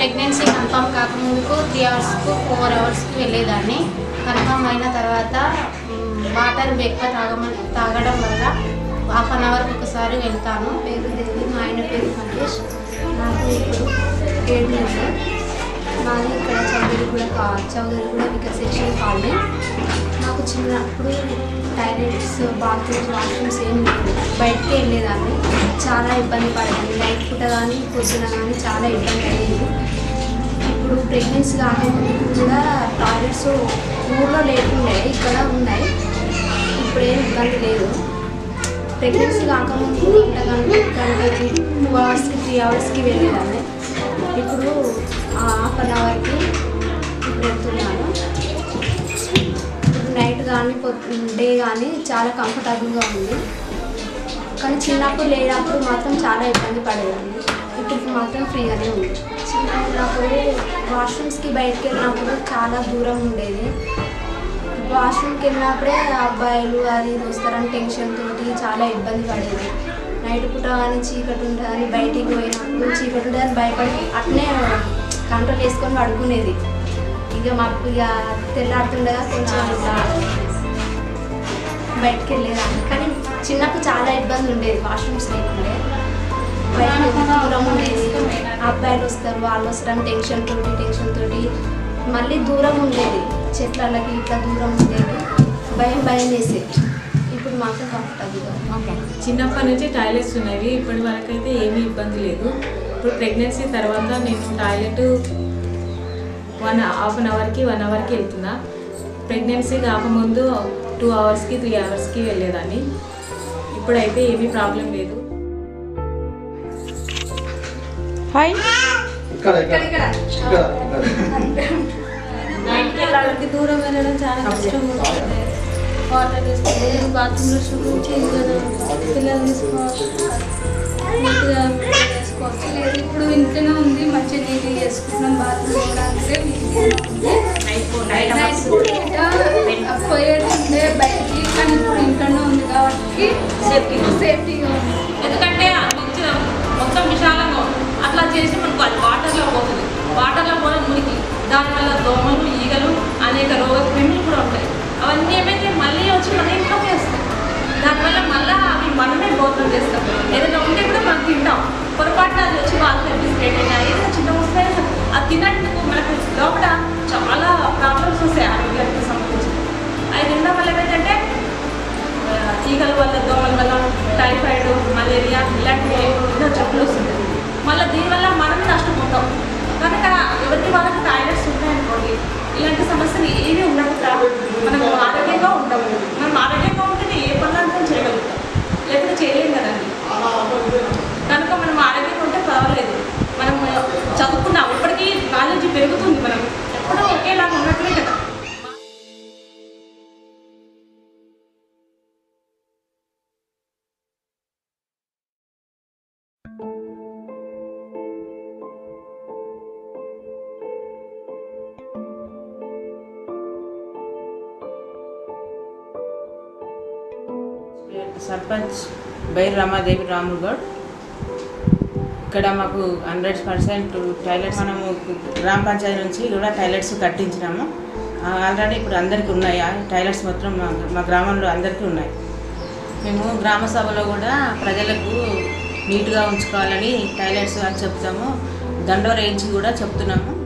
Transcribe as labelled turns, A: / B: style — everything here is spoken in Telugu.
A: ప్రెగ్నెన్సీ కన్ఫర్మ్ కాకముందుకు త్రీ అవర్స్కు ఫోర్ అవర్స్కి వెళ్ళేదాన్ని కన్ఫర్మ్ అయిన తర్వాత మ్, వాటర్ ఎక్కువ తాగమ తాగడం వల్ల హాఫ్ అన్ అవర్కి ఒకసారి వెళ్తాను
B: పేరు దేవి మా ఆయన పేరు మహేష్ నాకు ఇప్పుడు ఏడు నెలలు మాది ఇక్కడ చౌదరిగూడ కా చౌదరిగూడ వికసేషన్ కాలనీ నాకు చిన్నప్పుడు టాయిలెట్స్ బాత్రూమ్స్ వాష్రూమ్స్ ఏం లేవు బయటికి వెళ్ళేదాన్ని చాలా ఇబ్బంది పడేదాన్ని నైట్ పూట కానీ పొద్దున కానీ చాలా ఇబ్బంది అయ్యేది ఇప్పుడు ప్రెగ్నెన్సీ కాకముందు కూడా టాయిలెట్స్ ఊర్లో లేకుండే ఇక్కడ ఉన్నాయి ఇప్పుడు ఏం ఇబ్బంది లేదు ప్రెగ్నెన్సీ కాకముందు గంట గంట గంటకి టూ అవర్స్కి త్రీ అవర్స్కి వెళ్ళేదాన్ని ఇప్పుడు హాఫ్ అన్ అవర్కి ఇప్పుడు వెళ్తున్నాను ఇప్పుడు నైట్ కానీ డే కానీ చాలా కంఫర్టబుల్గా ఉంది కానీ చిన్నప్పుడు లేనప్పుడు మాత్రం చాలా ఇబ్బంది పడేదాన్ని ఇప్పుడు మాత్రం ఫ్రీగానే ఉంది చిన్నగా ఉన్నప్పుడు వాష్రూమ్స్కి బయటకు వెళ్ళినప్పుడు చాలా దూరం ఉండేది వాష్రూమ్కి వెళ్ళినప్పుడే అబ్బాయిలు అది ఇది వస్తారని టెన్షన్ తోటి చాలా ఇబ్బంది పడేది నైట్ పూట కానీ చీకటి ఉంటుందని బయటికి పోయినప్పుడు చీకటి ఉంటుందని భయపడి అట్నే కంట్రోల్ చేసుకొని పడుకునేది ఇక మాకు ఇక తెల్లారుతుండగా కొంచెం ఇట్లా బయటకు వెళ్ళేదాన్ని కానీ చిన్నప్పుడు చాలా ఇబ్బంది ఉండేది వాష్రూమ్స్ లేకుండే బయట దూరం ఉండేది అబ్బాయిలు వస్తారు వాళ్ళు వస్తారని టెన్షన్ తోటి టెన్షన్ తోటి మళ్ళీ దూరం ఉండేది చెట్లకి ఇట్లా దూరం ఉండేది భయం భయం వేసేది ఇప్పుడు మాత్రం కంఫర్టబుల్గా
C: ఓకే చిన్నప్పటి నుంచి టాయిలెట్స్ ఉన్నవి ఇప్పటి వరకు అయితే ఏమీ ఇబ్బంది లేదు ఇప్పుడు ప్రెగ్నెన్సీ తర్వాత నేను టాయిలెట్ వన్ హాఫ్ అన్ అవర్కి వన్ అవర్కి వెళ్తున్నా ప్రెగ్నెన్సీ కాకముందు టూ అవర్స్కి త్రీ అవర్స్కి వెళ్ళేదాన్ని ఇప్పుడైతే ఏమీ ప్రాబ్లం లేదు
D: హాయ్
E: ఇక్కడ ఇక్కడ ఇక్కడ ఇక్కడ
B: బయటికి వెళ్ళడానికి దూరం వెళ్ళడం చాలా కష్టం ఉంటుంది వాటర్ తీసుకుంటే బాత్రూంలో షుగర్ చేయగలరు పిల్లలు తీసుకోవచ్చు నీట్గా చేసుకోవచ్చు లేదు ఇప్పుడు ఇంట్లోనే ఉంది మంచిగా నీట్గా చేసుకుంటున్నాం బాత్రూమ్ కూడా అంటే నైట్ పూట పోయేది ఉండే బయటికి కానీ ఇప్పుడు ఇంట్లోనే ఉంది కాబట్టి సేఫ్టీ సేఫ్టీగా ఉంది
F: ఎందుకంటే అందించిన మొత్తం విశాలంగా ఉంది. అట్లా చేసి మనకు అది వాటర్లో పోతుంది వాటర్లో పోవడం మురికి దానివల్ల దోమలు ఈగలు అనేక రోగ క్రిములు కూడా ఉంటాయి అవన్నీ ఏమైతే మళ్ళీ వచ్చి మన ఇంట్లోకి వస్తాయి దానివల్ల మళ్ళీ అవి మనమే భోజనం చేస్తాం ఏదైనా ఉంటే కూడా మనం తింటాం పొరపాటున అది వచ్చి వాళ్ళు బిస్కెట్ అయినా ఏదైనా చిన్న వస్తే అది తిన్నందుకు మనకు లోపల చాలా ప్రాబ్లమ్స్ వస్తాయి ఆరోగ్యానికి సంబంధించి అది తినడం వల్ల ఏమైందంటే ఆ, ఈగల వల్ల దోమల వల్ల టైఫాయిడ్ మలేరియా ఇలాంటివి ఎన్నో జబ్బులు వస్తుంటాయి మళ్ళీ దీనివల్ల మనం నష్టపోతాం కనుక ఎవరికి వాళ్ళకి టాయిలెట్స్ ఉన్నాయనుకోండి ఇలాంటి సమస్యలు ఏమీ ఉండకుండా మనం ఆరోగ్యంగా ఉంటాము మనం ఆరోగ్యంగా ఉంటేనే ఏ పనులంతా చేయగలుగుతాం లేకపోతే చేయలేం కదండి కనుక మనం ఆరోగ్యంగా ఉంటే పర్వాలేదు మనం చదువుకున్నాం ఇప్పటికీ నాలెడ్జ్ పెరుగుతుంది మనం ఎప్పుడూ ఒకేలాగా ఉన్నట్లే కదా
D: సర్పంచ్ బైర్ రమాదేవి రాముగౌడ్ ఇక్కడ మాకు హండ్రెడ్ పర్సెంట్ టాయిలెట్స్ మనము గ్రామ పంచాయతీ నుంచి కూడా టాయిలెట్స్ కట్టించినాము ఆ, ఆల్రెడీ ఇప్పుడు అందరికీ ఉన్నాయి ఆ టాయిలెట్స్ మొత్తం మా మా గ్రామంలో అందరికీ ఉన్నాయి మేము గ్రామ సభలో కూడా ప్రజలకు నీట్గా ఉంచుకోవాలని టాయిలెట్స్ అని చెప్తాము దండోర వేయించి కూడా చెప్తున్నాము